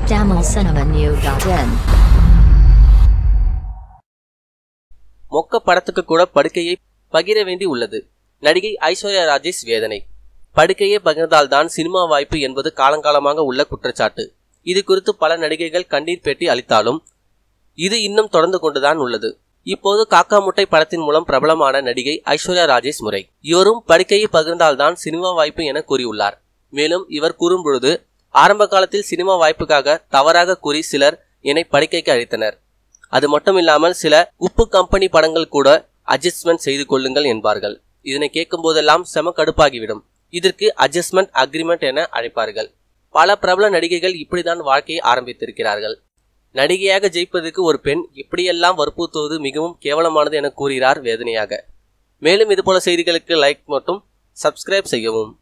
tamilcinemanew.in மொக்க படத்துக்கு கூட படுக்கையை பகிர வேண்டி உள்ளது நடிகை ஐஸ்வர்யா ராஜேஷ் வேதனை படுக்கையே பகிர்ந்தால்தான் சினிமா வாய்ப்பு என்பது காலங்காலமாக உள்ள குற்றச்சாட்டு இது குறித்து பல நடிகைகள் கண்ணீர் பேட்டி அளித்தாலும் இது இன்னும் தொடர்ந்து கொண்டுதான் உள்ளது இப்போது காக்கா முட்டை படத்தின் மூலம் பிரபலமான நடிகை ஐஸ்வர்யா ராஜேஷ் முறை இவரும் படுக்கையை பகிர்ந்தால்தான் சினிமா வாய்ப்பு என கூறியுள்ளார் மேலும் இவர் கூறும்பொழுது ஆரம்ப காலத்தில் சினிமா வாய்ப்புக்காக தவறாக கூறி சிலர் என்னை படுக்கைக்கு அழைத்தனர் அது மட்டும் இல்லாமல் சில உப்பு கம்பெனி படங்கள் கூட அட்ஜஸ்ட்மெண்ட் செய்து கொள்ளுங்கள் என்பார்கள் இதனை கேட்கும் போதெல்லாம் செம கடுப்பாகிவிடும் இதற்கு அட்ஜஸ்ட்மெண்ட் அக்ரிமெண்ட் என அழைப்பார்கள் பல பிரபல நடிகைகள் இப்படிதான் வாழ்க்கையை ஆரம்பித்திருக்கிறார்கள் நடிகையாக ஜெயிப்பதற்கு ஒரு பெண் இப்படியெல்லாம் வற்புறுத்துவது மிகவும் கேவலமானது என கூறுகிறார் வேதனையாக மேலும் இதுபோல செய்திகளுக்கு லைக் மற்றும் சப்ஸ்கிரைப் செய்யவும்